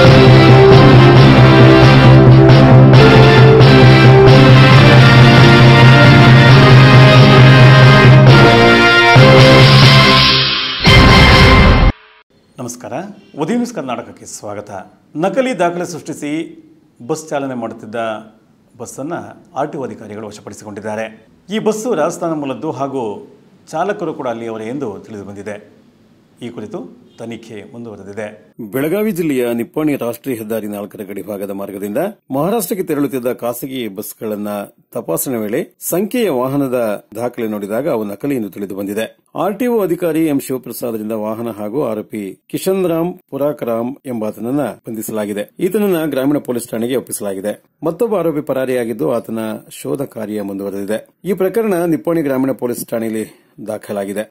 ನಮಸ್ಕಾರ ಉದಯ ನ್ಯೂಸ್ ಕರ್ನಾಟಕಕ್ಕೆ ಸ್ವಾಗತ ನಕಲಿ ದಾಖಲೆ ಸೃಷ್ಟಿಸಿ ಬಸ್ ಚಾಲನೆ ಮಾಡುತ್ತಿದ್ದ ಬಸ್ಸನ್ನು ಆರ್ ಟಿ ಒ ಅಧಿಕಾರಿಗಳು ವಶಪಡಿಸಿಕೊಂಡಿದ್ದಾರೆ ಈ ಬಸ್ಸು ರಾಜಸ್ಥಾನ ಮೂಲದ್ದು ಹಾಗೂ ಚಾಲಕರು ಕೂಡ ಅಲ್ಲಿಯವರೇ ಎಂದು ತಿಳಿದು ಬಂದಿದೆ ಈ ಕುರಿತು ತನಿಖೆ ಮುಂದುವರೆದಿದೆ ಬೆಳಗಾವಿ ಜಿಲ್ಲೆಯ ನಿಪ್ಪಾಣಿ ರಾಷ್ಟ್ರೀಯ ಹೆದ್ದಾರಿ ನಾಲ್ಕರ ಗಡಿ ಭಾಗದ ಮಾರ್ಗದಿಂದ ಮಹಾರಾಷ್ಟ್ರಕ್ಕೆ ತೆರಳುತ್ತಿದ್ದ ಖಾಸಗಿ ಬಸ್ಗಳನ್ನ ತಪಾಸಣೆ ವೇಳೆ ಸಂಖ್ಯೆಯ ವಾಹನದ ದಾಖಲೆ ನೋಡಿದಾಗ ಅವು ನಕಲಿ ಎಂದು ತಿಳಿದು ಬಂದಿದೆ ಆರ್ಟಿಒ ಅಧಿಕಾರಿ ಎಂ ಶಿವಪ್ರಸಾದ್ರಿಂದ ವಾಹನ ಹಾಗೂ ಆರೋಪಿ ಕಿಶನ್ ರಾಮ್ ಪುರಾಕರಾಮ್ ಎಂಬಾತನನ್ನ ಬಂಧಿಸಲಾಗಿದೆ ಈತನನ್ನ ಗ್ರಾಮೀಣ ಪೊಲೀಸ್ ಠಾಣೆಗೆ ಒಪ್ಪಿಸಲಾಗಿದೆ ಮತ್ತೊಬ್ಬ ಆರೋಪಿ ಪರಾರಿಯಾಗಿದ್ದು ಆತನ ಶೋಧ ಕಾರ್ಯ ಮುಂದುವರೆದಿದೆ ಈ ಪ್ರಕರಣ ನಿಪ್ಪಾಣಿ ಗ್ರಾಮೀಣ ಪೊಲೀಸ್ ಠಾಣೆಯಲ್ಲಿ ದಾಖಲಾಗಿದೆ